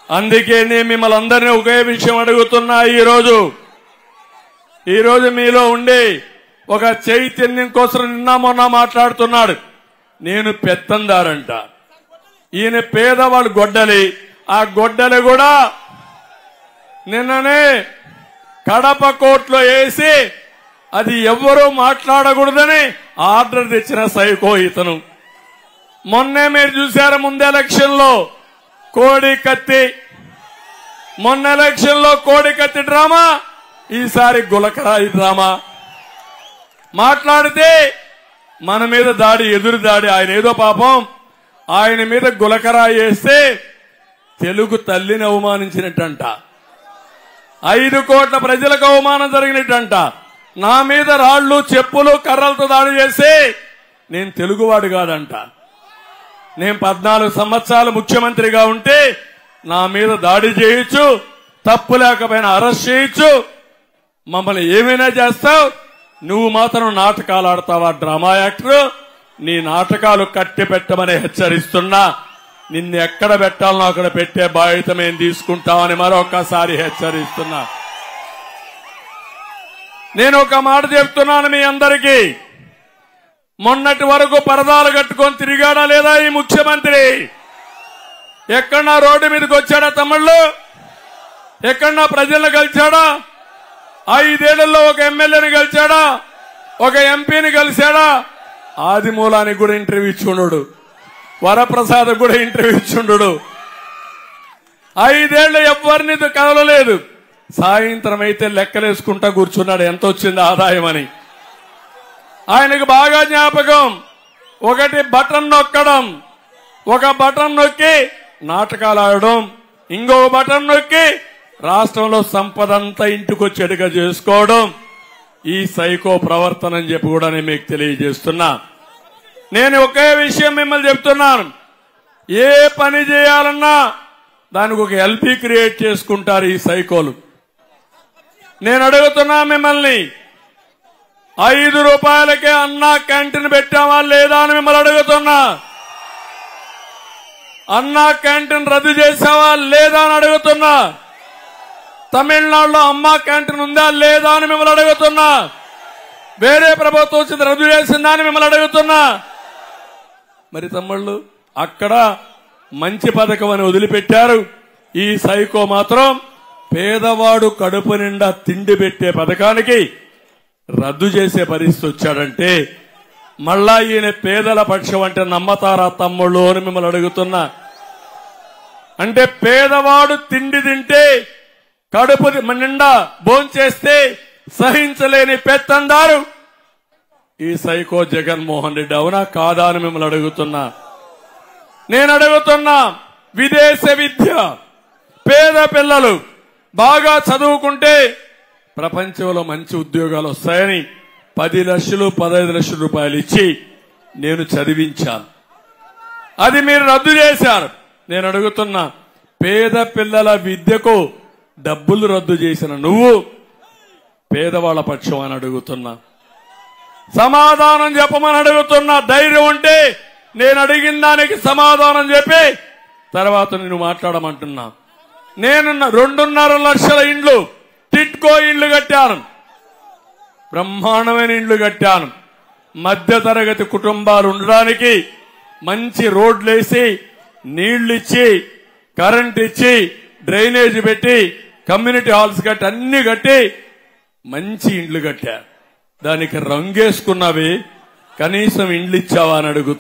అందుకే నేను మిమ్మల్ని అందరినీ ఒకే విషయం అడుగుతున్నా ఈరోజు ఈరోజు మీలో ఉండి ఒక చైతన్యం కోసం నిన్న మొన్న మాట్లాడుతున్నాడు నేను పెత్తందారంట ఈయన పేదవాడు గొడ్డలి ఆ గొడ్డలి కూడా నిన్ననే కడప కోర్టులో వేసి అది ఎవ్వరూ మాట్లాడకూడదని ఆర్డర్ తెచ్చిన సైకో ఇతను మొన్నే మీరు చూశారు ముందు ఎలక్షన్ లో కోడి కత్తి మొన్న ఎలక్షన్ లో కోడి కత్తి డ్రామా ఈసారి గులకరాయి డ్రామా మాట్లాడితే మన మీద దాడి ఎదురు దాడి ఆయన ఏదో పాపం ఆయన మీద గులకరాయి వేస్తే తెలుగు తల్లిని అవమానించినట్టంట ఐదు కోట్ల ప్రజలకు అవమానం జరిగినట్టంట నా మీద రాళ్లు చెప్పులు కర్రలతో దాడి చేసి నేను తెలుగువాడు కాదంట నేను పద్నాలుగు సంవత్సరాలు ముఖ్యమంత్రిగా ఉంటే నా మీద దాడి చేయొచ్చు తప్పు లేకపోయినా అరెస్ట్ చేయొచ్చు మమ్మల్ని ఏమైనా చేస్తావు నువ్వు మాత్రం నాటకాలు ఆడతావా డ్రామా యాక్టర్ నీ నాటకాలు కట్టి పెట్టమని హెచ్చరిస్తున్నా నిన్ను ఎక్కడ పెట్టాలనో అక్కడ పెట్టే బాధ్యత మేము తీసుకుంటామని మరొకసారి హెచ్చరిస్తున్నా నేను ఒక మాట చెప్తున్నాను మీ అందరికీ మొన్నటి వరకు పరదాలు కట్టుకొని తిరిగాడా లేదా ఈ ముఖ్యమంత్రి ఎక్కడన్నా రోడ్డు మీదకి వచ్చాడా తమ్ముళ్ళు ఎక్కడన్నా ప్రజలను కలిశాడా ఐదేళ్లలో ఒక ఎమ్మెల్యేని కలిశాడా ఒక ఎంపీని కలిశాడా ఆదిమూలానికి కూడా ఇంటర్వ్యూ ఇచ్చుండడు వరప్రసాద్ కూడా ఇంటర్వ్యూ ఇచ్చుండడు ఐదేళ్లు ఎవరిని కదలలేదు సాయంత్రం అయితే లెక్కలేసుకుంటా కూర్చున్నాడు ఎంత వచ్చింది ఆదాయం అని ఆయనకు బాగా జ్ఞాపకం ఒకటి బటన్ నొక్కడం ఒక బటన్ నొక్కి నాటకాలు ఆడడం ఇంకో బటన్ నొక్కి రాష్ట్రంలో సంపద అంతా ఇంటికొచ్చేట్టుగా చేసుకోవడం ఈ సైకో ప్రవర్తన అని చెప్పి కూడా నేను మీకు తెలియజేస్తున్నా నేను ఒకే విషయం మిమ్మల్ని చెప్తున్నాను ఏ పని చేయాలన్నా దానికి ఒక ఎల్పీ క్రియేట్ చేసుకుంటారు ఈ సైకోలు నేను అడుగుతున్నా మిమ్మల్ని ఐదు రూపాయలకే అన్నా క్యాంటీన్ పెట్టామా లేదా అని మిమ్మల్ని అడుగుతున్నా అన్నా క్యాంటీన్ రద్దు చేసావా లేదా అని అడుగుతున్నా తమిళనాడులో అమ్మా క్యాంటీన్ ఉందా లేదా అని మిమ్మల్ని అడుగుతున్నా వేరే ప్రభుత్వం వచ్చింది రద్దు చేసిందా అని మిమ్మల్ని అడుగుతున్నా మరి తమ్ముళ్ళు అక్కడ మంచి పథకం అని వదిలిపెట్టారు ఈ సైకో మాత్రం పేదవాడు కడుపు నిండా తిండి పెట్టే పథకానికి రద్దు చేసే పరిస్థితి వచ్చాడంటే మళ్ళా ఈయన పేదల పక్షం అంటే నమ్మతారా తమ్ముళ్ళు అని మిమ్మల్ని అడుగుతున్నా అంటే పేదవాడు తిండి తింటే కడుపు నిండా భోంచేస్తే సహించలేని పెత్తందారు ఈ సైకో జగన్మోహన్ రెడ్డి అవునా కాదా అని మిమ్మల్ని అడుగుతున్నా నేను అడుగుతున్నా విదేశ విద్య పేద పిల్లలు బాగా చదువుకుంటే ప్రపంచంలో మంచి ఉద్యోగాలు వస్తాయని పది లక్షలు పదహైదు లక్షల రూపాయలు ఇచ్చి నేను చదివించాను అది మీరు రద్దు చేశారు నేను అడుగుతున్నా పేద పిల్లల విద్యకు డబ్బులు రద్దు చేసిన నువ్వు పేదవాళ్ల పక్షం అని అడుగుతున్నా సమాధానం చెప్పమని అడుగుతున్నా ధైర్యం ఉంటే నేను అడిగిన దానికి సమాధానం చెప్పి తర్వాత నేను మాట్లాడమంటున్నా నేను రెండున్నర లక్షల ఇండ్లు టిట్కో ఇండ్లు కట్టాను బ్రహ్మాండమైన ఇండ్లు కట్టాను మధ్య తరగతి కుటుంబాలు ఉండడానికి మంచి రోడ్లేసి నీళ్లిచ్చి కరెంట్ ఇచ్చి డ్రైనేజ్ పెట్టి కమ్యూనిటీ హాల్స్ కట్టి అన్ని కట్టి మంచి ఇండ్లు కట్టా దానికి రంగేసుకున్నవి కనీసం ఇండ్లు ఇచ్చావా అని అడుగుతున్నా